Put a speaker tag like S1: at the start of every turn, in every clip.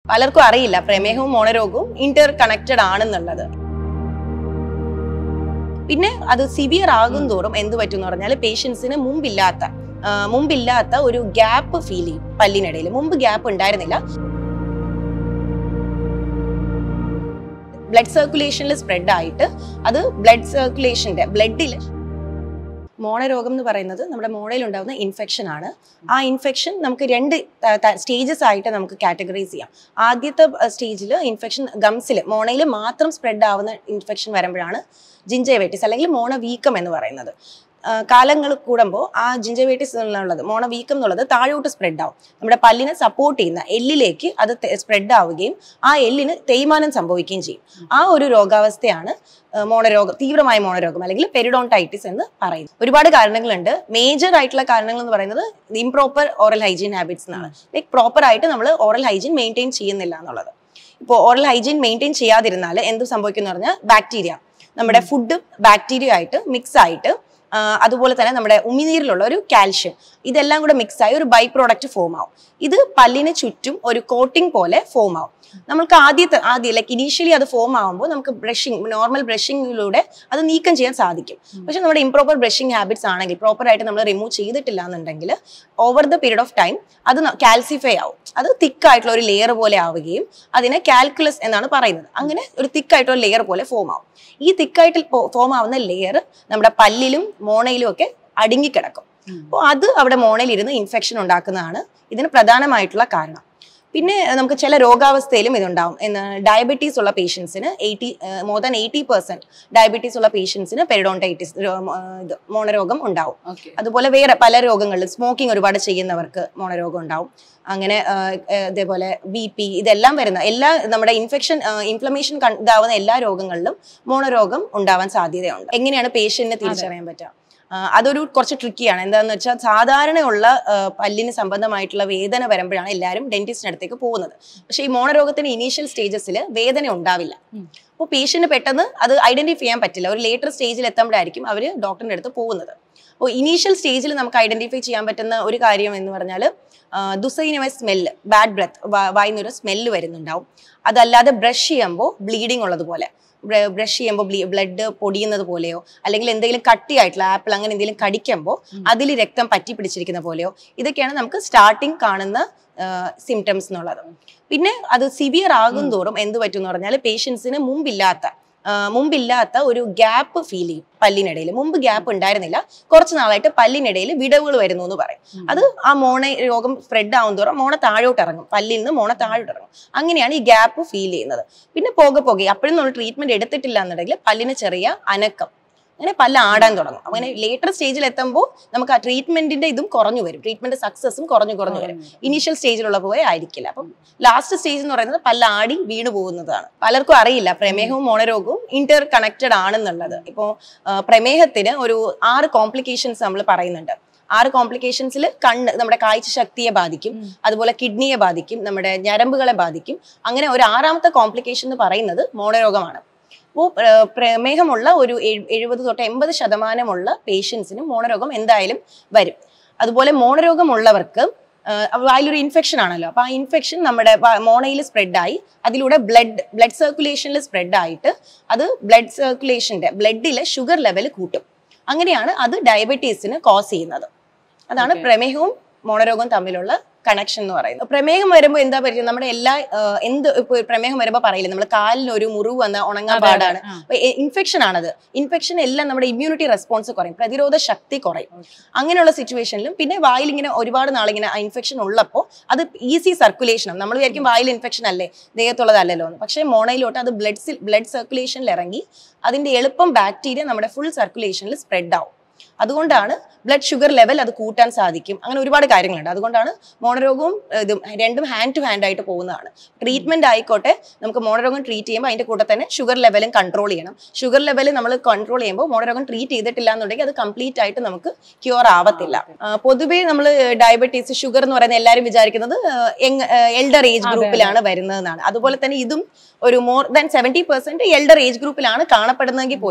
S1: പലർക്കും അറിയില്ല പ്രമേഹവും മോണരോഗവും Inter connected ആണെന്നുള്ളത് പിന്നെ അത് സിവിയർ ആകും തോറും എന്ത് പറ്റും എന്ന് പറഞ്ഞാൽ പേഷ്യൻസിന് മുമ്പില്ലാത്ത ആ, മുമ്പില്ലാത്ത ഒരു ഗ്യാപ്പ് ഫീൽ ചെയ്യും പല്ലിനിടയിൽ മുമ്പ് ഗ്യാപ്പ് ഉണ്ടായിരുന്നില്ല ബ്ലഡ് സർക്കുലേഷനിൽ സ്പ്രെഡ് ആയിട്ട് അത് ബ്ലഡ് സർക്കുലേഷന്റെ ബ്ലഡിൽ മോണരോഗം എന്ന് പറയുന്നത് നമ്മുടെ മോണയിൽ ഉണ്ടാകുന്ന ഇൻഫെക്ഷൻ ആണ് ആ ഇൻഫെക്ഷൻ നമുക്ക് രണ്ട് സ്റ്റേജസ് ആയിട്ട് നമുക്ക് കാറ്റഗറൈസ് ചെയ്യാം ആദ്യത്തെ സ്റ്റേജിൽ ഇൻഫെക്ഷൻ ഗംസിൽ മോണയിൽ മാത്രം സ്പ്രെഡ് ആവുന്ന ഇൻഫെക്ഷൻ വരുമ്പോഴാണ് ജിഞ്ചൈവൈറ്റിസ് അല്ലെങ്കിൽ മോണ വീക്കം എന്ന് പറയുന്നത് ആ, കാലങ്ങൾ കൂടുമ്പോൾ ആ ജിഞ്ചൈവൈറ്റിസ് എന്നുള്ളത് മോണ വീക്കം എന്നുള്ളത് താഴോട്ട് സ്പ്രെഡ് ആവും നമ്മുടെ പല്ലിനെ സപ്പോർട്ട് ചെയ്യുന്ന എല്ലിലേക്ക് അത് സ്പ്രെഡ് ആവുകയും ആ എല്ലിന് തേയ്മാനം സംഭവിക്കുകയും ചെയ്യും ആ ഒരു രോഗാവസ്ഥയാണ് ആ, മോണരോഗം തീവ്രമായ മോണരോഗം അല്ലെങ്കിൽ പെരിഡോൺടൈറ്റിസ് എന്ന് പറയുന്നത് ഒരുപാട് കാരണങ്ങളുണ്ട് മേജർ ആയിട്ടുള്ള കാരണങ്ങൾ എന്ന് പറയുന്നത് ഇംപ്രോപ്പർ ഓറൽ ഹൈജീൻ ഹാബിറ്റ്സ് എന്നാണ് ലൈക്ക് പ്രോപ്പർ ആയിട്ട് നമ്മൾ ഓറൽ ഹൈജീൻ മെയിൻറ്റെയിൻ ചെയ്യുന്നില്ല എന്നുള്ളത് ഇപ്പോൾ ഓറൽ ഹൈജീൻ മെയിൻറ്റെയിൻ ചെയ്യാതിരുന്നാൽ എന്ത് സംഭവിക്കും എന്ന് പറഞ്ഞാൽ ബാക്ടീരിയ നമ്മുടെ ഫുഡ് ബാക്ടീരിയ ആയിട്ട് മിക്സ് ആയിട്ട് ആ, അതുപോലെ തന്നെ നമ്മുടെ ഉമിനീരിലുള്ള ഒരു കാൽഷ്യം ഇതെല്ലാം കൂടെ മിക്സ് ആയി ഒരു ബൈ പ്രോഡക്റ്റ് ഫോം ആവും ഇത് പല്ലിന് ചുറ്റും ഒരു കോട്ടിംഗ് പോലെ ഫോം ആവും നമുക്ക് ആദ്യത്തെ ആദ്യം ലൈക്ക് ഇനീഷ്യലി അത് ഫോം ആകുമ്പോൾ നമുക്ക് ബ്രഷിംഗ് നോർമൽ ബ്രഷിങ്ങിലൂടെ അത് നീക്കം ചെയ്യാൻ സാധിക്കും പക്ഷെ നമ്മുടെ ഇംപ്രോപ്പർ ബ്രഷിംഗ് ഹാബിറ്റ്സ് ആണെങ്കിൽ പ്രോപ്പർ ആയിട്ട് നമ്മൾ റിമൂവ് ചെയ്തിട്ടില്ല എന്നുണ്ടെങ്കിൽ over the period of time അത് കാൽസിഫൈ ആവും അത് തിക്കായിട്ടുള്ള ഒരു ലെയർ പോലെ ആവുകയും അതിനെ കാൽക്കുലസ് എന്നാണ് പറയുന്നത് അങ്ങനെ ഒരു തിക്കായിട്ടുള്ള ലെയർ പോലെ ഫോം ആവും ഈ തിക്കായിട്ട് ഫോം ആവുന്ന ലെയർ നമ്മുടെ പല്ലിലും മോണയിലും ഒക്കെ അടുങ്ങിക്കിടക്കും അപ്പോൾ അത് അവിടെ മോണയിൽ ഇരുന്ന് ഇൻഫെക്ഷൻ ഉണ്ടാക്കുന്നതാണ് ഇതിന് പ്രധാനമായിട്ടുള്ള കാരണം പിന്നെ നമുക്ക് ചില രോഗാവസ്ഥയിലും ഇതുണ്ടാവും എന്ന് ഡയബറ്റീസ് ഉള്ള പേഷ്യൻസിന് eighty more than eighty percent diabetes ഉള്ള പേഷ്യൻസിന് പെരിഡോണ്ടൈറ്റിസ് ഇത് മോണരോഗം ഉണ്ടാവും
S2: ഓക്കെ
S1: അതുപോലെ വേറെ പല രോഗങ്ങളിലും സ്മോക്കിംഗ് ഒരുപാട് ചെയ്യുന്നവർക്ക് മോണരോഗം ഉണ്ടാവും അങ്ങനെ ആ, ആ, ഇതേപോലെ ബി പി ഇതെല്ലാം വരുന്ന എല്ലാ നമ്മുടെ ഇൻഫെക്ഷൻ ഇൻഫ്ലമേഷൻ ഇതാവുന്ന എല്ലാ രോഗങ്ങളിലും മോണരോഗം ഉണ്ടാവാൻ സാധ്യതയുണ്ട് എങ്ങനെയാണ് പേഷ്യന്റിനെ തിരിച്ചറിയാൻ പറ്റുക ആ, അതൊരു കുറച്ച് ട്രിക്കിയാണ് എന്താണെന്ന് വെച്ചാൽ സാധാരണയുള്ള ആ, പല്ലിന് സംബന്ധമായിട്ടുള്ള വേദന വരുമ്പോഴാണ് എല്ലാവരും ഡെന്റിസ്റ്റിന് അടുത്തേക്ക് പോകുന്നത് പക്ഷേ ഈ മോണരോഗത്തിന്റെ ഇനീഷ്യൽ സ്റ്റേജസിൽ വേദന ഉണ്ടാവില്ല
S2: ഉം.
S1: അപ്പോൾ പേഷ്യന്റ് പെട്ടെന്ന് അത് ഐഡന്റിഫൈ ചെയ്യാൻ പറ്റില്ല ഒരു ലേറ്റർ സ്റ്റേജിൽ എത്തുമ്പോഴായിരിക്കും അവർ ഡോക്ടറിന്റെ അടുത്ത് പോകുന്നത് അപ്പോൾ ഇനീഷ്യൽ സ്റ്റേജിൽ നമുക്ക് ഐഡന്റിഫൈ ചെയ്യാൻ പറ്റുന്ന ഒരു കാര്യം എന്ന് പറഞ്ഞാൽ ദുസൈനമായ സ്മെല്ല് ബാഡ് ബ്രെത്ത് വായിന്നൊരു സ്മെല്ല് വരുന്നുണ്ടാവും അതല്ലാതെ ബ്രഷ് ചെയ്യുമ്പോൾ ബ്ലീഡിങ് ഉള്ളതുപോലെ ബ്രഷ് ചെയ്യുമ്പോൾ ബ്ലഡ് പൊടിയുന്നത് പോലെയോ അല്ലെങ്കിൽ എന്തെങ്കിലും കട്ടിയായിട്ടുള്ള ആപ്പിൾ അങ്ങനെ എന്തെങ്കിലും കടിക്കുമ്പോൾ അതിൽ രക്തം പറ്റി പിടിച്ചിരിക്കുന്ന പോലെയോ ഇതൊക്കെയാണ് നമുക്ക് സ്റ്റാർട്ടിങ് കാണുന്ന സിംറ്റംസ് എന്നുള്ളത് പിന്നെ അത് സിവിയർ ആകും തോറും എന്ത് പറ്റും എന്ന് പറഞ്ഞാൽ പേഷ്യൻസിന് മുമ്പില്ലാത്ത ആ, മുമ്പില്ലാത്ത ഒരു ഗ്യാപ്പ് ഫീൽ ചെയ്യും പല്ലിനിടയിൽ മുമ്പ് ഗ്യാപ്പ് ഉണ്ടായിരുന്നില്ല കുറച്ച് നാളായിട്ട് പല്ലിനിടയിൽ വിടവുകൾ വരുന്നു എന്ന് പറയും അത് ആ മോണ രോഗം സ്പ്രെഡ് ആവും തോറും മോണ താഴോട്ട് ഇറങ്ങും പല്ലിൽ നിന്ന് മോണ താഴോട്ട് ഇറങ്ങും അങ്ങനെയാണ് ഈ ഗ്യാപ്പ് ഫീൽ ചെയ്യുന്നത് പിന്നെ പോകെ പോകെ അപ്പോഴും നമ്മൾ ട്രീറ്റ്മെന്റ് എടുത്തിട്ടില്ല എന്നുണ്ടെങ്കിൽ പല്ലിന് ചെറിയ അനക്കം അങ്ങനെ പല്ല് ആടാൻ തുടങ്ങും അങ്ങനെ ലേറ്റർ സ്റ്റേജിൽ എത്തുമ്പോൾ നമുക്ക് ആ ട്രീറ്റ്മെന്റിന്റെ ഇതും കുറഞ്ഞു വരും ട്രീറ്റ്മെന്റ് സക്സസും കുറഞ്ഞു കുറഞ്ഞു വരും ഇനീഷ്യൽ സ്റ്റേജിലുള്ള പോലെ ആയിരിക്കില്ല അപ്പം ലാസ്റ്റ് സ്റ്റേജ് എന്ന് പറയുന്നത് പല്ല് ആടി വീണു പോകുന്നതാണ് പലർക്കും അറിയില്ല പ്രമേഹവും മോണരോഗവും ഇന്റർ കണക്റ്റഡ് ആണെന്നുള്ളത് ഇപ്പോൾ പ്രമേഹത്തിന് ഒരു ആറ് കോംപ്ലിക്കേഷൻസ് നമ്മൾ പറയുന്നുണ്ട് ആറ് കോംപ്ലിക്കേഷൻസിൽ കണ്ണ് നമ്മുടെ കാഴ്ച ശക്തിയെ ബാധിക്കും
S2: ഉം.
S1: അതുപോലെ കിഡ്നിയെ ബാധിക്കും നമ്മുടെ ഞരമ്പുകളെ ബാധിക്കും അങ്ങനെ ഒരു ആറാമത്തെ കോംപ്ലിക്കേഷൻ എന്ന് പറയുന്നത് മോണരോഗമാണ് അപ്പോൾ പ്രമേഹമുള്ള ഒരു എഴു- എഴുപത് തൊട്ട് എൺപത് ശതമാനമുള്ള പേഷ്യൻസിനും മോണരോഗം എന്തായാലും വരും അതുപോലെ മോണരോഗമുള്ളവർക്ക് ആഹ് വായിലൊരു ഇൻഫെക്ഷൻ ആണല്ലോ അപ്പൊ ആ ഇൻഫെക്ഷൻ നമ്മുടെ മോണയിൽ സ്പ്രെഡായി അതിലൂടെ ബ്ലഡ് ബ്ലഡ് സർക്കുലേഷനിൽ സ്പ്രെഡ് ആയിട്ട് അത് ബ്ലഡ് സർക്കുലേഷന്റെ ബ്ലഡിലെ ഷുഗർ ലെവൽ കൂട്ടും അങ്ങനെയാണ് അത് ഡയബറ്റീസിന് കോസ് ചെയ്യുന്നത് അതാണ്
S2: Okay.
S1: പ്രമേഹവും മോണരോഗവും തമ്മിലുള്ള കണക്ഷൻ എന്ന് പറയുന്നത് പ്രമേഹം വരുമ്പോൾ എന്താ പറ്റുക നമ്മുടെ എല്ലാ ആഹ് എന്ത് ഇപ്പൊ പ്രമേഹം വരുമ്പോൾ പറയില്ലേ നമ്മൾ കാലിന് ഒരു മുറിവ് വന്ന ഉണങ്ങാൻ
S2: അതെ, അതെ.
S1: പാടാണ്
S2: ആ.
S1: ഇൻഫെക്ഷൻ ആണത് ഇൻഫെക്ഷൻ എല്ലാം നമ്മുടെ ഇമ്മ്യൂണിറ്റി റെസ്പോൺസ് കുറയും പ്രതിരോധ ശക്തി കുറയും
S2: Okay.
S1: അങ്ങനെയുള്ള സിറ്റുവേഷനിലും പിന്നെ വായിൽ ഇങ്ങനെ ഒരുപാട് നാളിങ്ങനെ ഇൻഫെക്ഷൻ ഉള്ളപ്പോൾ അത് ഈസി സർക്കുലേഷൻ നമ്മൾ വിചാരിക്കും വായിൽ ഇൻഫെക്ഷൻ അല്ലേ ദേഹത്തുള്ളതല്ലല്ലോ എന്ന് പക്ഷേ മോണയിലോട്ട് അത് ബ്ലഡ് ബ്ലഡ് സർക്കുലേഷനിൽ ഇറങ്ങി അതിന്റെ എളുപ്പം ബാക്ടീരിയ നമ്മുടെ ഫുൾ സർക്കുലേഷനിൽ സ്പ്രെഡ് ആവും അതുകൊണ്ടാണ് ബ്ലഡ് ഷുഗർ ലെവൽ അത് കൂട്ടാൻ സാധിക്കും അങ്ങനെ ഒരുപാട് കാര്യങ്ങളുണ്ട് അതുകൊണ്ടാണ് മോണരോഗവും ഏർ, ഇതും രണ്ടും ഹാൻഡ് ടു ഹാൻഡ് ആയിട്ട് പോകുന്നതാണ് ട്രീറ്റ്മെന്റ് ആയിക്കോട്ടെ നമുക്ക് മോണരോഗം ട്രീറ്റ് ചെയ്യുമ്പോൾ അതിന്റെ കൂടെ തന്നെ ഷുഗർ ലെവലും കൺട്രോൾ ചെയ്യണം ഷുഗർ ലെവൽ നമ്മൾ കൺട്രോൾ ചെയ്യുമ്പോൾ മോണരോഗം ട്രീറ്റ് ചെയ്തിട്ടില്ല എന്നുണ്ടെങ്കിൽ അത് കംപ്ലീറ്റ് ആയിട്ട് നമുക്ക് ക്യൂർ ആവത്തില്ല ആ, പൊതുവേ നമ്മൾ ഡയബറ്റീസ് ഷുഗർ എന്ന് പറയുന്നത് എല്ലാവരും വിചാരിക്കുന്നത് എൽഡർ ഏജ്
S2: അതെ,
S1: ഗ്രൂപ്പിലാണ് വരുന്നതെന്നാണ് അതുപോലെ തന്നെ ഇതും ഒരു more than seventy percent elder age ഗ്രൂപ്പിലാണ് കാണപ്പെടുന്നതെങ്കിൽ പോലും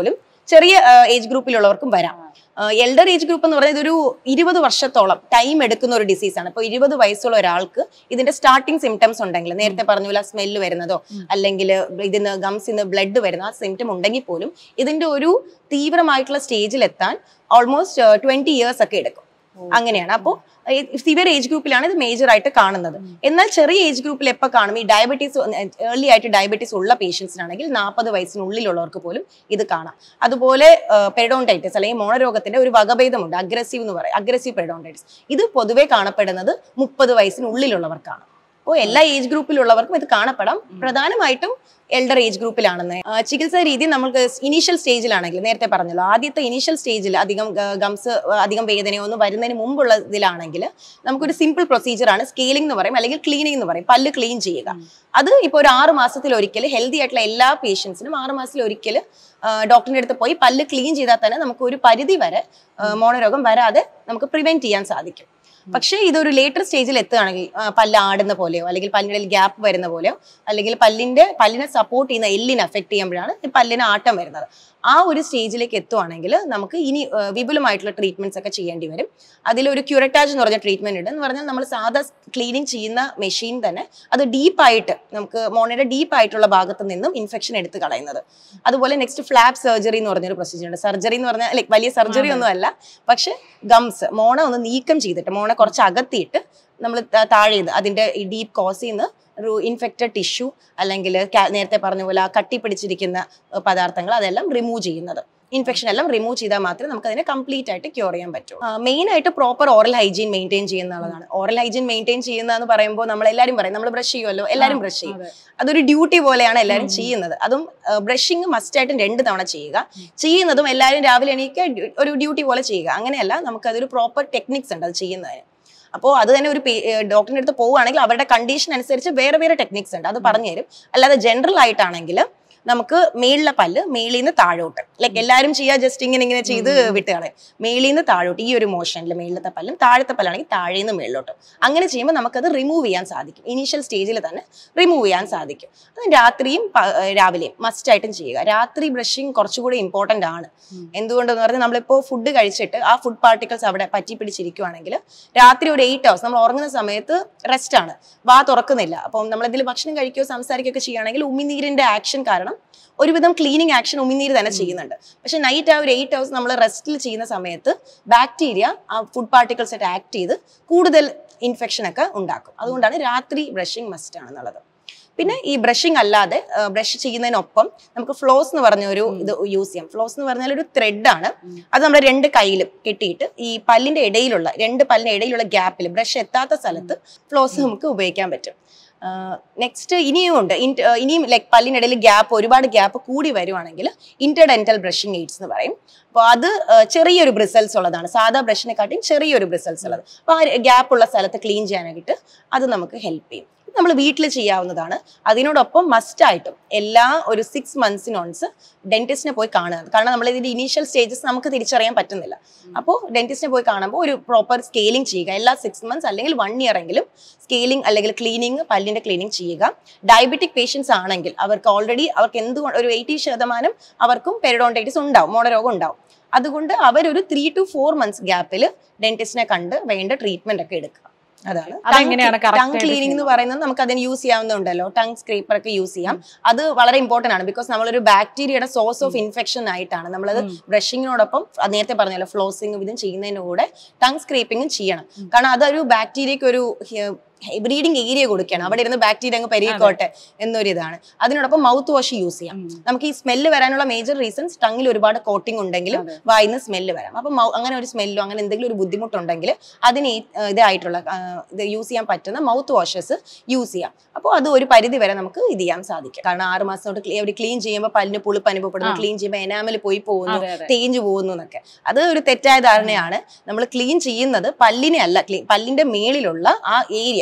S1: ചെറിയ ഏജ് ഗ്രൂപ്പിലുള്ളവർക്കും വരാം എൽഡർ ഏജ് ഗ്രൂപ്പ് എന്ന് പറയുന്നത് ഒരു ഇരുപത് വർഷത്തോളം ടൈം എടുക്കുന്ന ഒരു ഡിസീസാണ് ഇപ്പോൾ ഇരുപത് വയസ്സുള്ള ഒരാൾക്ക് ഇതിന്റെ സ്റ്റാർട്ടിംഗ് സിംറ്റംസ് ഉണ്ടെങ്കിൽ നേരത്തെ പറഞ്ഞ പോലെ സ്മെല്ല് വരുന്നതോ അല്ലെങ്കിൽ ഇതിന് ഗംസിന്ന് ബ്ലഡ് വരുന്ന ആ സിംറ്റം ഉണ്ടെങ്കിൽ പോലും ഇതിന്റെ ഒരു തീവ്രമായിട്ടുള്ള സ്റ്റേജിൽ എത്താൻ ഓൾമോസ്റ്റ് ട്വന്റി ഇയേഴ്സ് ഒക്കെ എടുക്കും അങ്ങനെയാണ് അപ്പോൾ സിവിയർ ഏജ് ഗ്രൂപ്പിലാണ് ഇത് മേജർ ആയിട്ട് കാണുന്നത് എന്നാൽ ചെറിയ ഏജ് ഗ്രൂപ്പിൽ എപ്പോൾ കാണും ഈ ഡയബറ്റീസ് ഏർലി ആയിട്ട് ഡയബറ്റീസ് ഉള്ള പേഷ്യൻസിനാണെങ്കിൽ നാൽപ്പത് വയസ്സിനുള്ളിലുള്ളവർക്ക് പോലും ഇത് കാണാം അതുപോലെ പെഡോണ്ടൈറ്റിസ് അല്ലെങ്കിൽ മോണരോഗത്തിന്റെ ഒരു വകഭേദമുണ്ട് അഗ്രസീവ് എന്ന് പറയും അഗ്രസീവ് പെഡോണ്ടൈറ്റിസ് ഇത് പൊതുവെ കാണപ്പെടുന്നത് മുപ്പത് വയസ്സിനുള്ളിലുള്ളവർക്കാണ് അപ്പോൾ എല്ലാ ഏജ് ഗ്രൂപ്പിലുള്ളവർക്കും ഇത് കാണപ്പെടാം പ്രധാനമായിട്ടും എൽഡർ ഏജ് ഗ്രൂപ്പിലാണെന്ന് ആ, ചികിത്സാ രീതി നമുക്ക് ഇനീഷ്യൽ സ്റ്റേജിലാണെങ്കിൽ നേരത്തെ പറഞ്ഞല്ലോ ആദ്യത്തെ ഇനീഷ്യൽ സ്റ്റേജിൽ അധികം ഗംസ് അധികം വേദനയോ ഒന്നും വരുന്നതിന് മുമ്പുള്ള ഇതിലാണെങ്കിൽ നമുക്കൊരു സിമ്പിൾ പ്രൊസീജിയർ ആണ് സ്കെയിലിംഗ് എന്ന് പറയും അല്ലെങ്കിൽ ക്ലീനിങ് എന്ന് പറയും പല്ല് ക്ലീൻ ചെയ്യുക അത് ഇപ്പോൾ ഒരു ആറ് മാസത്തിൽ ഒരിക്കൽ ഹെൽത്തി ആയിട്ടുള്ള എല്ലാ പേഷ്യൻസിനും ആറ് മാസത്തിൽ ഒരിക്കൽ ഡോക്ടറിന്റെ അടുത്ത് പോയി പല്ല് ക്ലീൻ ചെയ്താൽ തന്നെ നമുക്ക് ഒരു പരിധി വരെ ആ, മോണരോഗം വരാതെ നമുക്ക് പ്രിവെന്റ് ചെയ്യാൻ സാധിക്കും പക്ഷേ ഇതൊരു ലേറ്റർ സ്റ്റേജിൽ എത്തുകയാണെങ്കിൽ ആ, പല്ല് ആടുന്ന പോലെയോ അല്ലെങ്കിൽ പല്ലിനിടയിൽ ഗ്യാപ്പ് വരുന്ന പോലെയോ അല്ലെങ്കിൽ പല്ലിന്റെ പല്ലിനെ സപ്പോർട്ട് ചെയ്യുന്ന എല്ലിനെ അഫക്ട് ചെയ്യുമ്പോഴാണ് ഈ പല്ലിന് ആട്ടം വരുന്നത് ആ ഒരു സ്റ്റേജിലേക്ക് എത്തുവാണെങ്കിൽ നമുക്ക് ഇനി ആ, വിപുലമായിട്ടുള്ള ട്രീറ്റ്മെന്റ്സ് ഒക്കെ ചെയ്യേണ്ടി വരും അതിലൊരു ക്യൂററ്റാജ് എന്ന് പറഞ്ഞ ട്രീറ്റ്മെന്റ് ഉണ്ട് എന്ന് പറഞ്ഞാൽ നമ്മൾ സാധാ ക്ലീനിങ് ചെയ്യുന്ന മെഷീൻ തന്നെ അത് ഡീപ്പായിട്ട് നമുക്ക് മോണയുടെ ഡീപ്പ് ആയിട്ടുള്ള ഭാഗത്ത് നിന്നും ഇൻഫെക്ഷൻ എടുത്ത് കളയുന്നത് അതുപോലെ നെക്സ്റ്റ് ഫ്ലാപ്പ് സർജറി എന്ന് പറഞ്ഞൊരു പ്രൊസീജിയർ ഉണ്ട് സർജറി എന്ന് പറഞ്ഞാൽ ലൈക്ക് വലിയ സർജറി ഒന്നും അല്ല പക്ഷെ ഗംസ് മോണ ഒന്ന് നീക്കം ചെയ്തിട്ട് മോണ കുറച്ച് അകത്തിയിട്ട് നമ്മൾ താഴെ നിന്ന് അതിന്റെ ഈ ഡീപ്പ് കോസിൽ നിന്ന് ഒരു ഇൻഫെക്റ്റഡ് ടിഷ്യൂ അല്ലെങ്കിൽ നേരത്തെ പറഞ്ഞ പോലെ ആ കട്ടി പിടിച്ചിരിക്കുന്ന അഹ് പദാർത്ഥങ്ങൾ അതെല്ലാം റിമൂവ് ചെയ്യുന്നത് ഇൻഫെക്ഷൻ എല്ലാം റിമൂവ് ചെയ്താൽ മാത്രമേ നമുക്ക് അതിനെ കംപ്ലീറ്റ് ആയിട്ട് ക്യൂർ ചെയ്യാൻ പറ്റൂ മെയിൻ ആയിട്ട് പ്രോപ്പർ ഓറൽ ഹൈജീൻ മെയിൻറ്റെയിൻ ചെയ്യുന്നതാണ് ഓറൽ ഹൈജീൻ മെയിൻറ്റെയിൻ ചെയ്യുന്നതെന്ന് പറയുമ്പോൾ നമ്മൾ എല്ലാവരും പറയും നമ്മൾ ബ്രഷ് ചെയ്യുമല്ലോ എല്ലാവരും ബ്രഷ് ചെയ്യും
S2: അതെ.
S1: അതൊരു ഡ്യൂട്ടി പോലെയാണ് എല്ലാവരും ചെയ്യുന്നത് അതും ബ്രഷിങ് മസ്റ്റ് ആയിട്ടും രണ്ട് തവണ ചെയ്യുക ചെയ്യുന്നതും എല്ലാവരും രാവിലെ എണീക്കുക ഡ്യൂ- ഒരു ഡ്യൂട്ടി പോലെ ചെയ്യുക അങ്ങനെയല്ല നമുക്കതൊരു പ്രോപ്പർ ടെക്നിക്സ് ഉണ്ട് അത് ചെയ്യുന്നതിന് അപ്പോൾ അത് തന്നെ ഒരു ഡോക്ടറിന്റെ അടുത്ത് പോവുകയാണെങ്കിൽ അവരുടെ കണ്ടീഷൻ അനുസരിച്ച് വേറെ വേറെ ടെക്നിക്സ് ഉണ്ട് അത് പറഞ്ഞു തരും അല്ലാതെ ജനറൽ ആയിട്ടാണെങ്കിൽ നമുക്ക് മേളിലെ പല്ല് മേളിൽ നിന്ന് താഴോട്ട് ലൈക്ക് എല്ലാവരും ചെയ്യുക ജസ്റ്റ് ഇങ്ങനെ ഇങ്ങനെ ചെയ്ത് വിട്ടുകളെ മേളിൽ നിന്ന് താഴോട്ട് ഈ ഒരു മോഷനിൽ മേളിലത്തെ പല്ലും താഴത്തെ പല്ലാണെങ്കിൽ താഴെ നിന്ന് മേളിലോട്ട് അങ്ങനെ ചെയ്യുമ്പോൾ നമുക്കത് റിമൂവ് ചെയ്യാൻ സാധിക്കും ഇനീഷ്യൽ സ്റ്റേജിൽ തന്നെ റിമൂവ് ചെയ്യാൻ സാധിക്കും അത് രാത്രിയും പ- ഏഹ് രാവിലെയും മസ്റ്റ് ആയിട്ടും ചെയ്യുക രാത്രി ബ്രഷിങ് കുറച്ചുകൂടി ഇമ്പോർട്ടൻ്റ് ആണ്
S2: ഉം.
S1: എന്തുകൊണ്ടെന്ന് പറഞ്ഞാൽ നമ്മളിപ്പോൾ ഫുഡ് കഴിച്ചിട്ട് ആ ഫുഡ് പാർട്ടിക്കിൾസ് അവിടെ പറ്റി പിടിച്ചിരിക്കുവാണെങ്കിൽ രാത്രി ഒരു എയ്റ്റ് ഹവേഴ്സ് നമ്മൾ ഉറങ്ങുന്ന സമയത്ത് റെസ്റ്റ് ആണ് വാ തുറക്കുന്നില്ല അപ്പം നമ്മൾ എന്തെങ്കിലും ഭക്ഷണം കഴിക്കുകയോ സംസാരിക്കുകയോ ചെയ്യുകയാണെങ്കിൽ ഉമിനീരിന്റെ ആക്ഷൻ കാരണം ഒരുവിധം ക്ലീനിങ് ആക്ഷൻ ഉമിനീര് തന്നെ ചെയ്യുന്നുണ്ട് പക്ഷെ നൈറ്റ് ആ ഒരു എയ്റ്റ് ഹവേഴ്സ് നമ്മൾ റെസ്റ്റിൽ ചെയ്യുന്ന സമയത്ത് ബാക്ടീരിയ ആ ഫുഡ് പാർട്ടിക്കിൾസ് ആയിട്ട് ആക്ട് ചെയ്ത് കൂടുതൽ ഇൻഫെക്ഷൻ ഒക്കെ ഉണ്ടാക്കും അതുകൊണ്ടാണ് രാത്രി ബ്രഷിംഗ് മസ്റ്റ് ആണെന്നുള്ളത് പിന്നെ ഈ ബ്രഷിംഗ് അല്ലാതെ ബ്രഷ് ചെയ്യുന്നതിനൊപ്പം നമുക്ക് ഫ്ലോസ് എന്ന് പറഞ്ഞ ഒരു ഇത് യൂസ് ചെയ്യാം ഫ്ലോസ് എന്ന് പറഞ്ഞാൽ ഒരു ത്രെഡ് ആണ് അത് നമ്മുടെ രണ്ട് കയ്യിലും കെട്ടിയിട്ട് ഈ പല്ലിന്റെ ഇടയിലുള്ള രണ്ട് പല്ലിന്റെ ഇടയിലുള്ള ഗ്യാപ്പിൽ ബ്രഷ് എത്താത്ത സ്ഥലത്ത് ഫ്ലോസ് നമുക്ക് ഉപയോഗിക്കാൻ പറ്റും നെക്സ്റ്റ് ഇനിയും ഉണ്ട് ഇൻ- ആ, ഇനിയും ലൈക്ക് പല്ലിനിടയിൽ ഗ്യാപ്പ് ഒരുപാട് ഗ്യാപ്പ് കൂടി വരുവാണെങ്കിൽ ഇന്റർഡെന്റൽ ബ്രഷിംഗ് എയ്ഡ്സ് എന്ന് പറയും അപ്പോൾ അത് ആ, ചെറിയൊരു ബ്രിസൽസ് ഉള്ളതാണ് സാധാ ബ്രഷിനെക്കാട്ടിയും ചെറിയൊരു ബ്രിസൽസ് ഉള്ളത് അപ്പോൾ ആ ഗ്യാപ്പ് ഉള്ള സ്ഥലത്ത് ക്ലീൻ ചെയ്യാനായിട്ട് അത് നമുക്ക് ഹെൽപ്പ് ചെയ്യും നമ്മൾ വീട്ടിൽ ചെയ്യാവുന്നതാണ് അതിനോടൊപ്പം മസ്റ്റ് ആയിട്ടും എല്ലാ ഒരു സിക്സ് മന്ത്സിനോൺസ് ഡെന്റിസ്റ്റിനെ പോയി കാണുക കാരണം നമ്മൾ ഇതിന്റെ ഇനീഷ്യൽ സ്റ്റേജസ് നമുക്ക് തിരിച്ചറിയാൻ പറ്റുന്നില്ല അപ്പോൾ ഡെന്റിസ്റ്റിനെ പോയി കാണുമ്പോൾ ഒരു പ്രോപ്പർ സ്കെയിലിംഗ് ചെയ്യുക എല്ലാ സിക്സ് മന്ത്സ് അല്ലെങ്കിൽ വൺ ഇയർ എങ്കിലും സ്കെയിലിംഗ് അല്ലെങ്കിൽ ക്ലീനിങ് പല്ലിന്റെ ക്ലീനിങ് ചെയ്യുക ഡയബറ്റിക് പേഷ്യൻസ് ആണെങ്കിൽ അവർക്ക് ഓൾറെഡി അവർക്ക് എന്തുകൊണ്ട് ഒരു എയ്റ്റി ശതമാനം അവർക്കും പെരിഡോണ്ടൈറ്റിസ് ഉണ്ടാവും മോണരോഗം ഉണ്ടാവും അതുകൊണ്ട് അവരൊരു ത്രീ ടു ഫോർ മന്ത്സ് ഗ്യാപ്പിൽ ഡെന്റിസ്റ്റിനെ കണ്ട് വേണ്ട ട്രീറ്റ്മെന്റ് ഒക്കെ എടുക്കുക അതാണ്
S2: അതെങ്ങനെയാണ് correct
S1: ടങ്
S2: ആയിട്ട്
S1: ക്ലീനിങ് എന്ന് പറയുന്നത് നമുക്ക് അതിന് യൂസ് ചെയ്യാവുന്നുണ്ടല്ലോ ടങ് സ്ക്രീപ്പർ ഒക്കെ യൂസ് ചെയ്യാം അത് വളരെ ഇമ്പോർട്ടന്റ് ആണ് ബിക്കോസ് നമ്മളൊരു ബാക്ടീരിയയുടെ സോഴ്സ് ഓഫ് ഇൻഫെക്ഷൻ ആയിട്ടാണ് നമ്മളത് ബ്രഷിങ്ങിനോടൊപ്പം നേരത്തെ പറഞ്ഞല്ലോ ഫ്ലോസിങ് ഇതും ചെയ്യുന്നതിന്റെ കൂടെ ടങ് സ്ക്രീപ്പിങ്ങും ചെയ്യണം കാരണം അതൊരു ബാക്ടീരിയക്ക് ഒരു ബ്രീഡിംഗ് ഏരിയ കൊടുക്കുകയാണ് അവിടെ ഇരുന്ന് ബാക്ടീരിയ അങ്ങ് പെരുകിക്കോട്ടെ എന്നൊരു ഇതാണ് അതിനോടൊപ്പം മൗത്ത് വാഷ് യൂസ് ചെയ്യാം നമുക്ക് ഈ സ്മെല്ല് വരാനുള്ള മേജർ റീസൺസ് ടങ്ങിൽ ഒരുപാട് കോട്ടിംഗ് ഉണ്ടെങ്കിലും
S2: അതെ.
S1: വായിന്ന് സ്മെല്ല് വരാം അപ്പം മൗ- അങ്ങനെ ഒരു സ്മെല്ലോ അങ്ങനെ എന്തെങ്കിലും ഒരു ബുദ്ധിമുട്ടുണ്ടെങ്കിൽ അതിന് ഈ, ആ, ഇതായിട്ടുള്ള ആ, ഇത് യൂസ് ചെയ്യാൻ പറ്റുന്ന മൗത്ത് വാഷസ് യൂസ് ചെയ്യാം അപ്പോൾ അത് ഒരു പരിധി വരെ നമുക്ക് ഇത് ചെയ്യാൻ സാധിക്കും കാരണം ആറ് മാസം തൊട്ട് ക്ലീ- അവർ ക്ലീൻ ചെയ്യുമ്പോൾ പല്ലിന് പുളിപ്പ് അനുഭവപ്പെടുന്നു
S2: ആ.
S1: ക്ലീൻ ചെയ്യുമ്പോൾ എനാമൽ പോയി പോകുന്നു
S2: അതെ അതെ
S1: തേഞ്ഞു പോകുന്നു എന്നൊക്കെ അത് ഒരു തെറ്റായ ധാരണയാണ് നമ്മൾ ക്ലീൻ ചെയ്യുന്നത് പല്ലിനെ അല്ല ക്ലീൻ പല്ലിന്റെ മേളിലുള്ള ആ ഏരിയ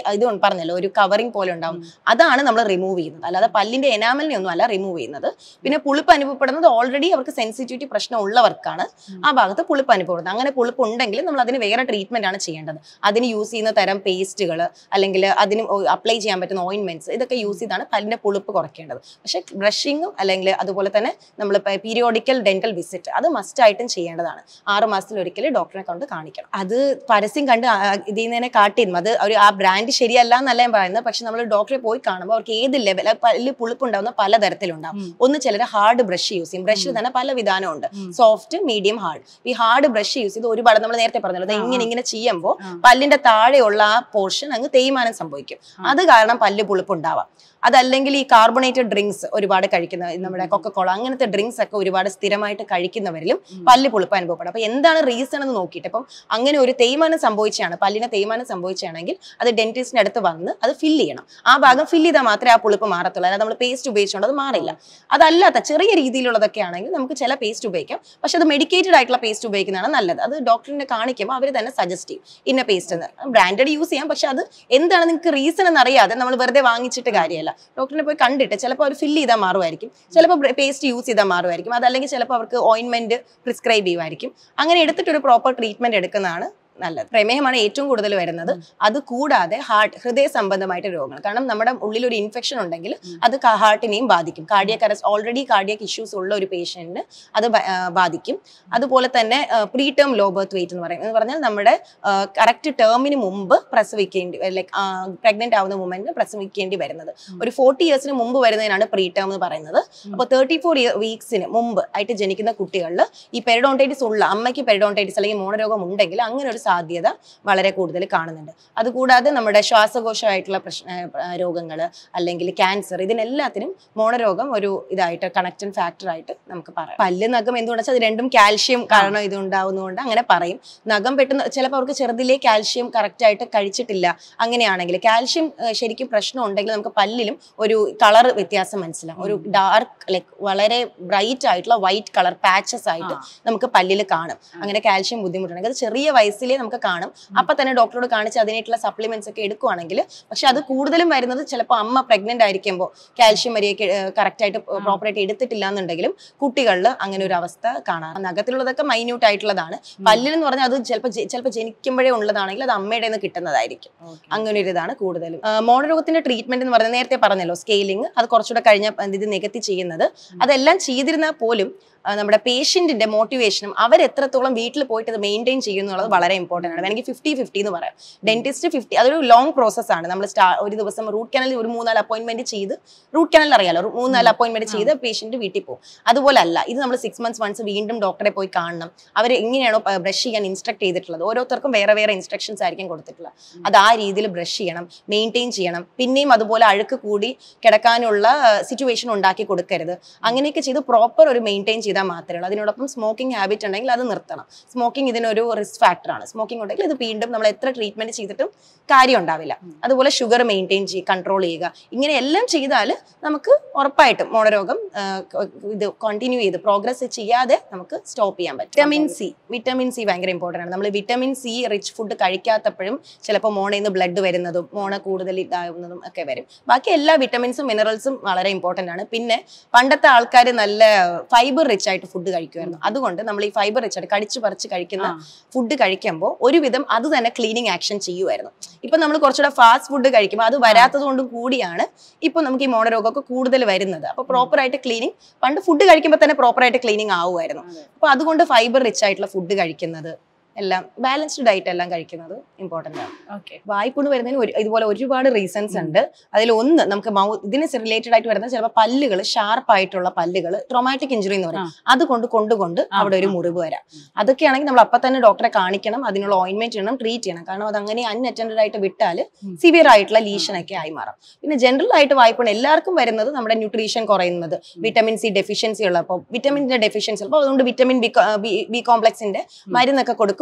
S1: ഇത് പറഞ്ഞല്ലോ ഒരു കവറിങ് പോലെ ഉണ്ടാവും അതാണ് നമ്മൾ റിമൂവ് ചെയ്യുന്നത് അല്ലാതെ പല്ലിന്റെ എനാമലിനെ ഒന്നും അല്ല റിമൂവ് ചെയ്യുന്നത് പിന്നെ പുളിപ്പ് അനുഭവപ്പെടുന്നത് ഓൾറെഡി അവർക്ക് സെൻസിറ്റിവിറ്റി പ്രശ്നം ഉള്ളവർക്കാണ് ആ ഭാഗത്ത് പുളിപ്പ് അനുഭവപ്പെടുന്നത് അങ്ങനെ പുളിപ്പ് ഉണ്ടെങ്കിൽ നമ്മൾ അതിന് വേറെ ട്രീറ്റ്മെന്റ് ആണ് ചെയ്യേണ്ടത് അതിന് യൂസ് ചെയ്യുന്ന തരം പേസ്റ്റുകൾ അല്ലെങ്കിൽ അതിന് അപ്ലൈ ചെയ്യാൻ പറ്റുന്ന ഓയിൻമെന്റ്സ് ഇതൊക്കെ യൂസ് ചെയ്താണ് പല്ലിന്റെ പുളിപ്പ് കുറയ്ക്കേണ്ടത് പക്ഷേ ബ്രഷിങ്ങും അല്ലെങ്കിൽ അതുപോലെ തന്നെ നമ്മൾ പീരിയോഡിക്കൽ ഡെന്റൽ വിസിറ്റ് അത് മസ്റ്റ് ആയിട്ടും ചെയ്യേണ്ടതാണ് ആറ് മാസത്തിൽ ഒരിക്കൽ ഡോക്ടറെ കൊണ്ട് കാണിക്കണം അത് പരസ്യം കണ്ട് ആ- ഇതിൽ നിന്ന് തന്നെ കാട്ടിയിരുന്നു അത് ഒരു ആ ബ്രാൻഡ് ശരിയല്ല എന്നല്ല ഞാൻ പറയുന്നത് പക്ഷെ നമ്മൾ ഡോക്ടറെ പോയി കാണുമ്പോൾ അവർക്ക് ഏത് ലെവൽ പല്ല് പുളിപ്പുണ്ടാവുന്ന പല തരത്തിലുണ്ടാവും ഒന്ന് ചിലർ ഹാർഡ് ബ്രഷ് യൂസ് ചെയ്യും ബ്രഷിൽ തന്നെ പല വിധാനമുണ്ട് സോഫ്റ്റ് മീഡിയം ഹാർഡ് ഈ ഹാർഡ് ബ്രഷ് യൂസ് ചെയ്ത് ഒരുപാട് നമ്മൾ നേരത്തെ പറഞ്ഞല്ലോ അത് ഇങ്ങനെ ഇങ്ങനെ ചെയ്യുമ്പോൾ പല്ലിന്റെ താഴെയുള്ള ആ പോർഷൻ അങ്ങ് തേയ്മാനം സംഭവിക്കും അത് കാരണം പല്ല് പുളിപ്പുണ്ടാവാം അതല്ലെങ്കിൽ ഈ കാർബണേറ്റഡ് ഡ്രിങ്ക്സ് ഒരുപാട് കഴിക്കുന്ന നമ്മുടെ കൊക്കക്കോള അങ്ങനത്തെ ഡ്രിങ്ക്സ് ഒക്കെ ഒരുപാട് സ്ഥിരമായിട്ട് കഴിക്കുന്നവരിലും പല്ല് പുളിപ്പ് അനുഭവപ്പെടും അപ്പൊ എന്താണ് റീസൺ എന്ന് നോക്കിയിട്ട് ഇപ്പം അങ്ങനെ ഒരു തേയ്മാനം സംഭവിച്ചാണ് പല്ലിന് തേയ്മാനം സംഭവിച്ചാണെങ്കിൽ അത് ഡെന്റിസ്റ്റിന്റെ അടുത്ത് വന്ന് അത് ഫില്ല് ചെയ്യണം ആ ഭാഗം ഫില്ല് ചെയ്താൽ മാത്രമേ ആ പുളിപ്പ് മാറത്തുള്ളൂ അല്ലാതെ നമ്മൾ പേസ്റ്റ് ഉപയോഗിച്ചുകൊണ്ട് അത് മാറില്ല അതല്ലാത്ത ചെറിയ രീതിയിലുള്ളതൊക്കെ ആണെങ്കിൽ നമുക്ക് ചില പേസ്റ്റ് ഉപയോഗിക്കാം പക്ഷെ അത് മെഡിക്കേറ്റഡ് ആയിട്ടുള്ള പേസ്റ്റ് ഉപയോഗിക്കുന്നതാണ് നല്ലത് അത് ഡോക്ടറിനെ കാണിക്കുമ്പോൾ അവർ തന്നെ സജസ്റ്റ് ചെയ്യും ഇന്ന പേസ്റ്റ് എന്ന് ബ്രാൻഡഡ് യൂസ് ചെയ്യാം പക്ഷെ അത് എന്താണ് നിങ്ങൾക്ക് റീസൺ എന്ന് അറിയാതെ നമ്മൾ വെറുതെ വാങ്ങിച്ചിട്ട് കാര്യമല്ല ഡോക്ടറിനെ പോയി കണ്ടിട്ട് ചിലപ്പോൾ അവർ ഫില്ല് ചെയ്താൽ മാറുമായിരിക്കും ചിലപ്പോൾ പേസ്റ്റ് യൂസ് ചെയ്താൽ മാറുമായിരിക്കും അതല്ലെങ്കിൽ ചിലപ്പോൾ അവർക്ക് ഓയിൻമെന്റ് പ്രിസ്ക്രൈബ് ചെയ്യുമായിരിക്കും അങ്ങനെ എടുത്തിട്ട് ഒരു പ്രോപ്പർ ട്രീറ്റ്മെന്റ് എടുക്കുന്നതാണ് നല്ലത് പ്രമേഹമാണ് ഏറ്റവും കൂടുതൽ വരുന്നത് അത് കൂടാതെ ഹാർട്ട് ഹൃദയ സംബന്ധമായിട്ട് രോഗങ്ങൾ കാരണം നമ്മുടെ ഉള്ളിൽ ഒരു ഇൻഫെക്ഷൻ ഉണ്ടെങ്കിൽ അത് ഹാർട്ടിനെയും ബാധിക്കും cardiac arrest already cardiac issues ഉള്ള ഒരു പേഷ്യന്റിന് അത് ബ- ആ, ബാധിക്കും അതുപോലെ തന്നെ pre term low birth weight എന്ന് പറയും എന്ന് പറഞ്ഞാൽ നമ്മുടെ കറക്റ്റ് ടേമിന് മുമ്പ് പ്രസവിക്കേണ്ടി ലൈക്ക് പ്രഗ്നന്റ് ആവുന്ന വുമന് പ്രസവിക്കേണ്ടി വരുന്നത് ഒരു ഫോർട്ടി ഇയേഴ്സിന് മുമ്പ് വരുന്നതിനാണ് പ്രീ ടേം എന്ന് പറയുന്നത് അപ്പോൾ തേർട്ടി ഫോർ വീക്സിന് മുമ്പ് ആയിട്ട് ജനിക്കുന്ന കുട്ടികളിൽ ഈ പെരിഡോണ്ടൈറ്റിസ് ഉള്ള അമ്മയ്ക്ക് പെരിഡോണ്ടൈറ്റിസ് അല്ലെങ്കിൽ മോണരോഗം ഉണ്ടെങ്കിൽ അങ്ങനെ ഒരു സാധ്യത വളരെ കൂടുതൽ കാണുന്നുണ്ട് അതുകൂടാതെ നമ്മുടെ ശ്വാസകോശമായിട്ടുള്ള പ്രശ്ന രോഗങ്ങൾ അല്ലെങ്കിൽ ക്യാൻസർ ഇതിനെല്ലാത്തിനും മോണരോഗം ഒരു ഇതായിട്ട് കണക്റ്റൻ ഫാക്ടർ ആയിട്ട് നമുക്ക് പറയാം പല്ല് നഖം എന്തുകൊണ്ടാ വെച്ചാൽ അത് രണ്ടും കാൽഷ്യം കാരണം ഇത് ഉണ്ടാവുന്നതുകൊണ്ട് അങ്ങനെ പറയും നഖം പെട്ടെന്ന് ചിലപ്പോൾ അവർക്ക് ചെറുതിലേ കാൽഷ്യം കറക്റ്റ് ആയിട്ട് കഴിച്ചിട്ടില്ല അങ്ങനെയാണെങ്കിൽ കാൽഷ്യം ഏഹ്, ശരിക്കും പ്രശ്നം ഉണ്ടെങ്കിൽ നമുക്ക് പല്ലിലും ഒരു കളർ വ്യത്യാസം മനസ്സിലാവും ഒരു ഡാർക്ക് ലൈക്ക് വളരെ ബ്രൈറ്റ് ആയിട്ടുള്ള വൈറ്റ് കളർ പാച്ചസ് ആയിട്ട് നമുക്ക് പല്ലിൽ കാണും അങ്ങനെ കാൽഷ്യം ബുദ്ധിമുട്ടുണ്ടെങ്കിൽ അത് ചെറിയ വയസ്സിലേ നമുക്ക് കാണും അപ്പൊ തന്നെ ഡോക്ടറോട് കാണിച്ച് അതിനായിട്ടുള്ള സപ്ലിമെന്റ്സ് ഒക്കെ എടുക്കുവാണെങ്കിൽ പക്ഷെ അത് കൂടുതലും വരുന്നത് ചിലപ്പോൾ അമ്മ പ്രഗ്നന്റ് ആയിരിക്കുമ്പോൾ കാൽഷ്യം വരെയൊക്കെ കറക്റ്റ് ആയിട്ട് പ്രോപ്പർ ആയിട്ട് എടുത്തിട്ടില്ല എന്നുണ്ടെങ്കിലും കുട്ടികളിൽ അങ്ങനെ ഒരു അവസ്ഥ കാണാം നഖത്തിലുള്ളതൊക്കെ മൈന്യൂട്ട് ആയിട്ടുള്ളതാണ് പല്ലിൽ എന്ന് പറഞ്ഞാൽ അത് ചിലപ്പോൾ ചിലപ്പോൾ ജനിക്കുമ്പോഴേ ഉള്ളതാണെങ്കിൽ അത് അമ്മയുടെ നിന്ന് കിട്ടുന്നതായിരിക്കും അങ്ങനെ ഒരു ഇതാണ് കൂടുതലും ആ, മോണരോഗത്തിന്റെ ട്രീറ്റ്മെന്റ് എന്ന് പറയുന്നത് നേരത്തെ പറഞ്ഞല്ലോ സ്കെയിലിംഗ് അത് കുറച്ചുകൂടെ കഴിഞ്ഞ ഇത് നികത്തി ചെയ്യുന്നത് അതെല്ലാം ചെയ്തിരുന്നാൽ പോലും ആ, നമ്മുടെ പേഷ്യന്റിന്റെ മോട്ടിവേഷനും അവർ എത്രത്തോളം വീട്ടിൽ പോയിട്ട് അത് മെയിൻറ്റെയിൻ ചെയ്യുന്നു എന്നുള്ളത് വളരെ ഇമ്പോർട്ടൻ്റ് ആണ് വേണമെങ്കിൽ ഫിഫ്റ്റി ഫിഫ്റ്റി എന്ന് പറയാം ഡെന്റിസ്റ്റ് ഫിഫ്റ്റി അതൊരു ലോങ് പ്രോസസ് ആണ് നമ്മൾ സ്റ്റാ ഒരു ദിവസം റൂട്ട് കനൽ ഒരു മൂന്നാല് അപ്പോയിന്റ്മെന്റ് ചെയ്ത് റൂട്ട് കനൽ അറിയാലോ ഒരു മൂന്നാല് അപ്പോയിന്റ്മെന്റ് ചെയ്ത് പേഷ്യന്റ് വീട്ടിൽ പോകും അതുപോലെ അല്ല ഇത് നമ്മൾ സിക്സ് മന്ത്സ് വൺസ് വീണ്ടും ഡോക്ടറെ പോയി കാണണം അവർ എങ്ങനെയാണോ ബ്രഷ് ചെയ്യാൻ ഇൻസ്ട്രക്ട് ചെയ്തിട്ടുള്ളത് ഓരോരുത്തർക്കും വേറെ വേറെ ഇൻസ്ട്രക്ഷൻസ് ആയിരിക്കും കൊടുത്തിട്ടുള്ളത് അത് ആ രീതിയിൽ ബ്രഷ് ചെയ്യണം മെയിൻറ്റെയിൻ ചെയ്യണം പിന്നെയും അതുപോലെ അഴുക്ക് കൂടി കിടക്കാനുള്ള സിറ്റുവേഷൻ ഉണ്ടാക്കി കൊടുക്കരുത് അങ്ങനെയൊക്കെ ചെയ്ത് പ്രോപ്പർ ഒരു മെയിൻറ്റെയിൻ ചെയ്താൽ മാത്രമേ ഉള്ളൂ അതിനോടൊപ്പം സ്മോക്കിംഗ് ഹാബിറ്റ് ഉണ്ടെങ്കിൽ അത് നിർത്തണം സ്മോക്കിംഗ് ഇതിനൊരു റിസ്ക് ഫാക്ടറാണ് സ്മോക്കിംഗ് ഉണ്ടെങ്കിൽ ഇത് വീണ്ടും നമ്മൾ എത്ര ട്രീറ്റ്മെന്റ് ചെയ്തിട്ടും കാര്യം ഉണ്ടാവില്ല അതുപോലെ ഷുഗർ മെയിൻറ്റെയിൻ ചെയ്യുക കൺട്രോൾ ചെയ്യുക ഇങ്ങനെ എല്ലാം ചെയ്താൽ നമുക്ക് ഉറപ്പായിട്ടും മോണരോഗം ആ, ഇത് കണ്ടിന്യൂ ചെയ്ത് പ്രോഗ്രസ് ചെയ്യാതെ നമുക്ക് സ്റ്റോപ്പ് ചെയ്യാൻ പറ്റും വിറ്റമിൻ സി വിറ്റമിൻ സി ഭയങ്കര ഇമ്പോർട്ടൻ്റ് ആണ് നമ്മൾ വിറ്റമിൻ സി റിച്ച് ഫുഡ് കഴിക്കാത്തപ്പോഴും ചിലപ്പോൾ മോണയിൽ നിന്ന് ബ്ലഡ് വരുന്നതും മോണ കൂടുതൽ ഇതാവുന്നതും ഒക്കെ വരും ബാക്കി എല്ലാ വിറ്റമിൻസും മിനറൽസും വളരെ ഇമ്പോർട്ടൻ്റ് ആണ് പിന്നെ പണ്ടത്തെ ആൾക്കാർ നല്ല ഫൈബർ റിച്ച് ആയിട്ട് ഫുഡ് കഴിക്കുമായിരുന്നു അതുകൊണ്ട് നമ്മൾ ഈ ഫൈബർ റിച്ച് ആയിട്ട് കടിച്ചു പറിച്ച് കഴിക്കുന്ന ഫുഡ് കഴിക്കുമ്പോൾ ഒരുവിധം അത് തന്നെ ക്ലീനിങ് ആക്ഷൻ ചെയ്യുമായിരുന്നു ഇപ്പൊ നമ്മൾ കുറച്ചുകൂടെ ഫാസ്റ്റ് ഫുഡ് കഴിക്കുമ്പോൾ അത് വരാത്തത് കൊണ്ടും കൂടിയാണ് ഇപ്പൊ നമുക്ക് ഈ മോണരോഗമൊക്കെ കൂടുതൽ വരുന്നത് അപ്പൊ പ്രോപ്പർ ആയിട്ട് ക്ലീനിങ് പണ്ട് ഫുഡ് കഴിക്കുമ്പോൾ തന്നെ പ്രോപ്പർ ആയിട്ട് ക്ലീനിങ് ആവുമായിരുന്നു അപ്പൊ അതുകൊണ്ട് ഫൈബർ റിച്ച് ആയിട്ടുള്ള ഫുഡ് കഴിക്കുന്നത് എല്ലാം ബാലൻസ്ഡ് ഡയറ്റ് എല്ലാം കഴിക്കുന്നത് ഇമ്പോർട്ടൻ്റ് ആണ്
S2: ഓക്കെ
S1: വായ്പുണ്ട് വരുന്നതിന് ഒരു ഇതുപോലെ ഒരുപാട് റീസൺസ് ഉണ്ട് അതിൽ ഒന്ന് നമുക്ക് മൗ ഇതിന് റിലേറ്റഡ് ആയിട്ട് വരുന്നത് ചിലപ്പോൾ പല്ലുകൾ ഷാർപ്പ് ആയിട്ടുള്ള പല്ലുകൾ ട്രോമാറ്റിക് ഇഞ്ചുറി എന്ന് പറയും അതുകൊണ്ട് കൊണ്ടുകൊണ്ട് അവിടെ ഒരു മുറിവ് വരാം അതൊക്കെയാണെങ്കിൽ നമ്മൾ അപ്പം തന്നെ ഡോക്ടറെ കാണിക്കണം അതിനുള്ള ഓയിൻമെന്റ് ചെയ്യണം ട്രീറ്റ് ചെയ്യണം കാരണം അത് അങ്ങനെ അൺഅറ്റൻഡഡ് ആയിട്ട് വിട്ടാൽ സിവിയർ ആയിട്ടുള്ള ലീഷൻ ഒക്കെ ആയി മാറാം പിന്നെ ജനറൽ ആയിട്ട് വായ്പുണ്ട് എല്ലാവർക്കും വരുന്നത് നമ്മുടെ ന്യൂട്രീഷൻ കുറയുന്നത് വിറ്റമിൻ സി ഡെഫിഷ്യൻസി ഉള്ളപ്പോൾ വിറ്റമിൻ്റെ ഡെഫിഷ്യൻസി അപ്പോൾ അതുകൊണ്ട് വിറ്റമിൻ ബി ബി കോംപ്ലക്സിന്റെ മരുന്നൊക്കെ കൊടുക്കും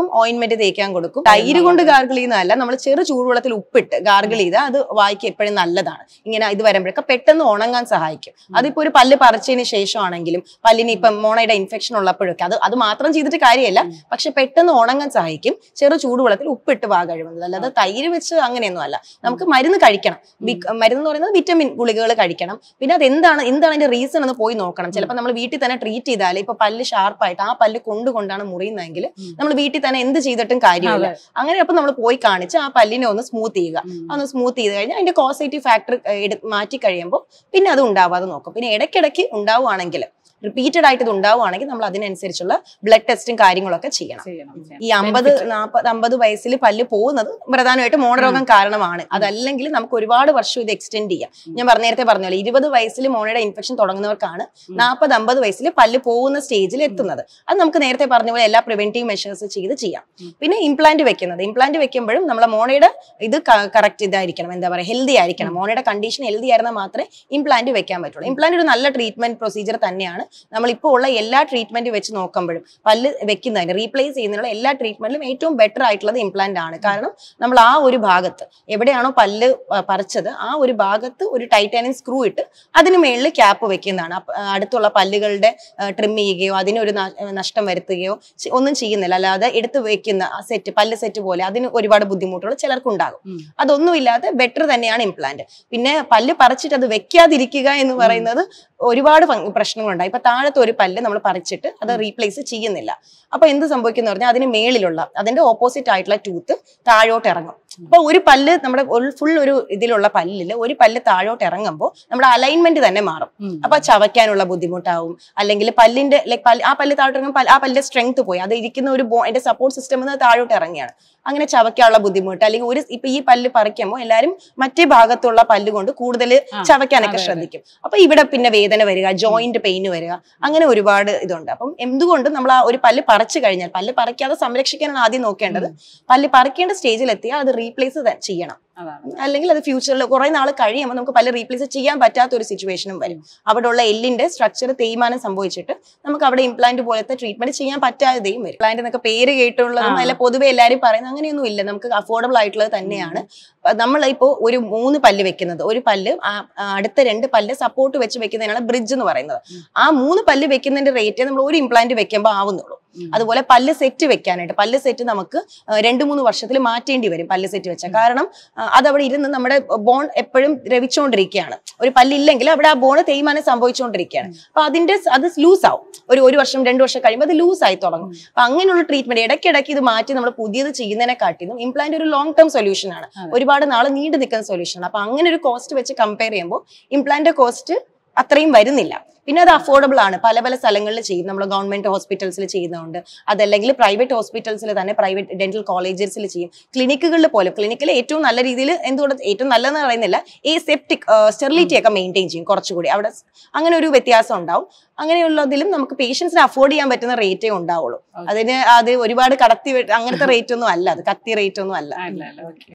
S1: കൊടുക്കും ഓയിൻമെന്റ് തേക്കാൻ കൊടുക്കും തൈര് കൊണ്ട് ഗാർഗിൾ ചെയ്യുന്നതല്ല നമ്മൾ ചെറു ചൂടുവെള്ളത്തിൽ ഉപ്പിട്ട് ഗാർഗിൾ ചെയ്താൽ അത് വായിക്ക് എപ്പോഴും നല്ലതാണ് ഇങ്ങനെ ഇത് വരുമ്പോഴൊക്കെ പെട്ടെന്ന് ഉണങ്ങാൻ സഹായിക്കും അതിപ്പോ ഒരു പല്ല് പറിച്ചതിന് ശേഷമാണെങ്കിലും പല്ലിന് ഇപ്പം മോണയുടെ ഇൻഫെക്ഷൻ ഉള്ളപ്പോഴൊക്കെ അത് അത് മാത്രം ചെയ്തിട്ട് കാര്യമല്ല പക്ഷെ പെട്ടെന്ന് ഉണങ്ങാൻ സഹായിക്കും ചെറു ചൂടുവെള്ളത്തിൽ ഉപ്പിട്ട് വാ കഴിവുന്നത് അല്ലാതെ തൈര് വെച്ച് അങ്ങനെയൊന്നും അല്ല നമുക്ക് മരുന്ന് കഴിക്കണം വി- മരുന്ന് എന്ന് പറയുന്നത് വിറ്റമിൻ ഗുളികകൾ കഴിക്കണം പിന്നെ അത് എന്താണ് എന്താണ് അതിന്റെ റീസൺ എന്ന് പോയി നോക്കണം ചിലപ്പോൾ നമ്മൾ വീട്ടിൽ തന്നെ ട്രീറ്റ് ചെയ്താൽ ഇപ്പൊ പല്ല് ഷാർപ്പായിട്ട് ആ പല്ല് കൊണ്ടുകൊണ്ടാണ് മുറിയുന്നതെങ്കിൽ നമ്മൾ വീട്ടിൽ തന്നെ എന്ത് ചെയ്തിട്ടും കാര്യമില്ല അങ്ങനെ അപ്പൊ നമ്മൾ പോയി കാണിച്ച് ആ പല്ലിനെ ഒന്ന് സ്മൂത്ത് ചെയ്യുക ഒന്ന് സ്മൂത്ത് ചെയ്ത് കഴിഞ്ഞാൽ അതിന്റെ കോസേറ്റീവ് ഫാക്ടർ മാറ്റി കഴിയുമ്പോൾ പിന്നെ അത് ഉണ്ടാവാതെ നോക്കും പിന്നെ ഇടയ്ക്കിടയ്ക്ക് ഉണ്ടാവുകയാണെങ്കിൽ റിപ്പീറ്റഡ് ആയിട്ട് ഇത് ഉണ്ടാവുകയാണെങ്കിൽ നമ്മൾ അതിനനുസരിച്ചുള്ള ബ്ലഡ് ടെസ്റ്റും കാര്യങ്ങളൊക്കെ ചെയ്യണം
S2: ചെയ്യണം ചെയ്യണം.
S1: ഈ അമ്പത് നാൽപ്പത് അമ്പത് വയസ്സിൽ പല്ല് പോകുന്നത് പ്രധാനമായിട്ട് മോണരോഗം കാരണമാണ് അതല്ലെങ്കിൽ നമുക്ക് ഒരുപാട് വർഷം ഇത് എക്സ്റ്റെൻഡ് ചെയ്യാം ഞാൻ പറഞ്ഞ നേരത്തെ പറഞ്ഞ പോലെ ഇരുപത് വയസ്സിൽ മോണയുടെ ഇൻഫെക്ഷൻ തുടങ്ങുന്നവർക്കാണ് നാൽപ്പത് അമ്പത് വയസ്സിൽ പല്ല് പോകുന്ന സ്റ്റേജിൽ എത്തുന്നത് അത് നമുക്ക് നേരത്തെ പറഞ്ഞ പോലെ എല്ലാ പ്രിവെന്റീവ് മെഷേഴ്സ് ചെയ്ത് ചെയ്യാം പിന്നെ ഇംപ്ലാന്റ് വെക്കുന്നത് ഇംപ്ലാന്റ് വെക്കുമ്പോഴും നമ്മളെ മോണയുടെ ഇത് കറക്റ്റ് ഇതായിരിക്കണം എന്താ പറയുക ഹെൽത്തി ആയിരിക്കണം മോണയുടെ കണ്ടീഷൻ ഹെൽത്തി ആയിരുന്നാൽ മാത്രമേ ഇംപ്ലാന്റ് വെക്കാൻ പറ്റുള്ളൂ ഇംപ്ലാന്റ് ഒരു നല്ല ട്രീറ്റ്മെന്റ് പ്രൊസീജിയർ തന്നെയാണ് നമ്മളിപ്പോൾ ഉള്ള എല്ലാ ട്രീറ്റ്മെന്റ് വെച്ച് നോക്കുമ്പോഴും പല്ല് വെക്കുന്നതിന് റീപ്ലേസ് ചെയ്യുന്നതിനുള്ള എല്ലാ ട്രീറ്റ്മെന്റിലും ഏറ്റവും ബെറ്റർ ആയിട്ടുള്ളത് ഇംപ്ലാന്റ് ആണ് കാരണം നമ്മൾ ആ ഒരു ഭാഗത്ത് എവിടെയാണോ പല്ല് പ- പറിച്ചത് ആ ഒരു ഭാഗത്ത് ഒരു ടൈറ്റാനിയം സ്ക്രൂ ഇട്ട് അതിന് മേളിൽ ക്യാപ്പ് വെക്കുന്നതാണ് അപ്പ- അടുത്തുള്ള പല്ലുകളുടെ ട്രിം ചെയ്യുകയോ അതിനൊരു ന- നഷ്ടം വരുത്തുകയോ ചെ- ഒന്നും ചെയ്യുന്നില്ല അല്ലാതെ എടുത്ത് വെക്കുന്ന സെറ്റ് പല്ല് സെറ്റ് പോലെ അതിന് ഒരുപാട് ബുദ്ധിമുട്ടുകൾ ചിലർക്കുണ്ടാകും
S2: ഉം.
S1: അതൊന്നുമില്ലാതെ ബെറ്റർ തന്നെയാണ് ഇംപ്ലാന്റ് പിന്നെ പല്ല് പറിച്ചിട്ട് അത് വെക്കാതിരിക്കുക എന്ന് പറയുന്നത് ഒരുപാട് ഫങ് പ്രശ്നങ്ങളുണ്ടായി ഇപ്പൊ താഴത്തെ ഒരു പല്ല് നമ്മൾ പറിച്ചിട്ട് അത് റീപ്ലേസ് ചെയ്യുന്നില്ല അപ്പൊ എന്ത് സംഭവിക്കുന്ന പറഞ്ഞാൽ അതിന് മേളിലുള്ള അതിന്റെ ഓപ്പോസിറ്റ് ആയിട്ടുള്ള ടൂത്ത് താഴോട്ട് ഇറങ്ങും അപ്പൊ ഒരു പല്ല് നമ്മുടെ ഫുൾ ഒരു ഇതിലുള്ള പല്ലില് ഒരു പല്ല് താഴോട്ട് ഇറങ്ങുമ്പോൾ നമ്മുടെ അലൈൻമെന്റ് തന്നെ മാറും
S2: ഉം.
S1: അപ്പൊ ചവയ്ക്കാനുള്ള ബുദ്ധിമുട്ടാവും അല്ലെങ്കിൽ പല്ലിന്റെ ലൈക് പല്ല് ആ പല്ല് താഴോട്ട് ഇറങ്ങുമ്പോൾ ആ പല്ലിന്റെ സ്ട്രെങ്ത് പോയി അത് ഇരിക്കുന്ന ഒരു ബോ അതിന്റെ സപ്പോർട്ട് സിസ്റ്റം താഴോട്ട് ഇറങ്ങിയാണ് അങ്ങനെ ചവയ്ക്കാനുള്ള ബുദ്ധിമുട്ട് അല്ലെങ്കിൽ ഒരു ഇപ്പൊ ഈ പല്ല് പറിക്കുമ്പോൾ എല്ലാവരും മറ്റേ ഭാഗത്തുള്ള പല്ല് കൊണ്ട് കൂടുതൽ
S2: ആ,
S1: ചവയ്ക്കാനൊക്കെ
S2: അതെ, അതെ.
S1: ശ്രദ്ധിക്കും അപ്പൊ ഇവിടെ പിന്നെ വേദന വരിക ജോയിന്റ് പെയിൻ വരിക അങ്ങനെ ഒരുപാട് ഇതുണ്ട് അപ്പം എന്തുകൊണ്ട് നമ്മൾ ആ ഒരു പല്ല് പറിച്ചു കഴിഞ്ഞാൽ പല്ല് പറിക്കാതെ സംരക്ഷിക്കാനാണ് ആദ്യം നോക്കേണ്ടത് പല്ല് പറിക്കേണ്ട സ്റ്റേജിൽ എത്തിയാൽ അത് റീപ്ലേസ് ചെയ്യണം
S2: അതാണ്
S1: അല്ലെങ്കിൽ അത് ഫ്യൂച്ചറിൽ കുറെ നാൾ കഴിയുമ്പോൾ നമുക്ക് പല്ല് റീപ്ലേസ് ചെയ്യാൻ പറ്റാത്ത ഒരു സിറ്റുവേഷനും വരും അവിടെ ഉള്ള എല്ലിന്റെ സ്ട്രക്ചർ തേയ്മാനം സംഭവിച്ചിട്ട് നമുക്ക് അവിടെ ഇംപ്ലാന്റ് പോലത്തെ ട്രീറ്റ്മെന്റ് ചെയ്യാൻ പറ്റാതെയും വരും ഇംപ്ലാന്റ് എന്നൊക്കെ പേര് കേട്ടുള്ളതും
S2: ആ.
S1: അല്ല പൊതുവെ എല്ലാവരും പറയുന്നത് അങ്ങനെയൊന്നും ഇല്ല നമുക്ക് അഫോർഡബിൾ ആയിട്ടുള്ളത് തന്നെയാണ് നമ്മൾ ഇപ്പോൾ ഒരു മൂന്ന് പല്ല് വെക്കുന്നത് ഒരു പല്ല് ആ- ആ അടുത്ത രണ്ട് പല്ല് സപ്പോർട്ട് വെച്ച് വെക്കുന്നതിനാണ് ബ്രിഡ്ജ് എന്ന് പറയുന്നത്
S2: ഉം.
S1: ആ മൂന്ന് പല്ല് വെക്കുന്നതിന്റെ റേറ്റ് നമ്മൾ ഒരു ഇംപ്ലാന്റ് വെക്കുമ്പോൾ ആവുന്നുള്ളൂ
S2: ഉം.
S1: അതുപോലെ പല്ല് സെറ്റ് വെക്കാനായിട്ട് പല്ല് സെറ്റ് നമുക്ക് ആ, രണ്ട് മൂന്ന് വർഷത്തിൽ മാറ്റേണ്ടി വരും പല്ല് സെറ്റ് വെച്ചാൽ കാരണം ആ, അതവിടെ ഇരുന്ന് നമ്മുടെ ബോൺ എപ്പോഴും രവിച്ചുകൊണ്ടിരിക്കുകയാണ് ഒരു പല്ലില്ലെങ്കിൽ അവിടെ ആ ബോൺ തേയ്മാനം സംഭവിച്ചുകൊണ്ടിരിക്കുകയാണ് അപ്പൊ അതിന്റെ സ് അത് ലൂസ് ആവും ഒരു ഒരു വർഷം രണ്ട് വർഷം കഴിയുമ്പോൾ അത് ലൂസ് ആയി തുടങ്ങും അപ്പൊ അങ്ങനെയുള്ള ട്രീറ്റ്മെന്റ് ഇടയ്ക്കിടയ്ക്ക് ഇത് മാറ്റി നമ്മൾ പുതിയത് ചെയ്യുന്നതിനെ കാട്ടിയും ഇംപ്ലാന്റ് ഒരു ലോങ് ടേം സൊല്യൂഷൻ ആണ്
S2: അതെ.
S1: ഒരുപാട് നാൾ നീണ്ടു നിൽക്കുന്ന സൊല്യൂഷൻ ആണ് അപ്പൊ അങ്ങനെ ഒരു കോസ്റ്റ് വെച്ച് കമ്പയർ ചെയ്യുമ്പോൾ ഇംപ്ലാന്റ് കോസ്റ്റ് അത്രയും വരുന്നില്ല പിന്നെ അത് അഫോർഡബിൾ ആണ് പല പല സ്ഥലങ്ങളിൽ ചെയ്യും നമ്മൾ ഗവൺമെന്റ് ഹോസ്പിറ്റൽസിൽ ചെയ്യുന്നുണ്ട് അതല്ലെങ്കിൽ പ്രൈവറ്റ് ഹോസ്പിറ്റൽസിൽ തന്നെ പ്രൈവറ്റ് ഡെന്റൽ കോളേജസിൽ ചെയ്യും ക്ലിനിക്കുകളിൽ പോലും ക്ലിനിക്കിൽ ഏറ്റവും നല്ല രീതിയിൽ എന്തുകൊണ്ട് ഏറ്റവും നല്ലതെന്ന് പറയുന്നില്ല ഈ സെപ്റ്റിക് സ്റ്റെറിലിറ്റി ഒക്കെ മെയിൻറ്റെയിൻ ചെയ്യും കുറച്ചുകൂടി അവിടെ സ് അങ്ങനെ ഒരു വ്യത്യാസം ഉണ്ടാവും അങ്ങനെയുള്ളതിലും നമുക്ക് പേഷ്യൻസിന് അഫോർഡ് ചെയ്യാൻ പറ്റുന്ന റേറ്റേ ഉണ്ടാവുള്ളൂ
S2: Okay.
S1: അതിന് അത് ഒരുപാട് കടത്തി വെ- അങ്ങനത്തെ റേറ്റ് ഒന്നും അല്ല അത് കത്തി റേറ്റ് ഒന്നും അല്ല
S2: അല്ല അല്ല ഓക്കെ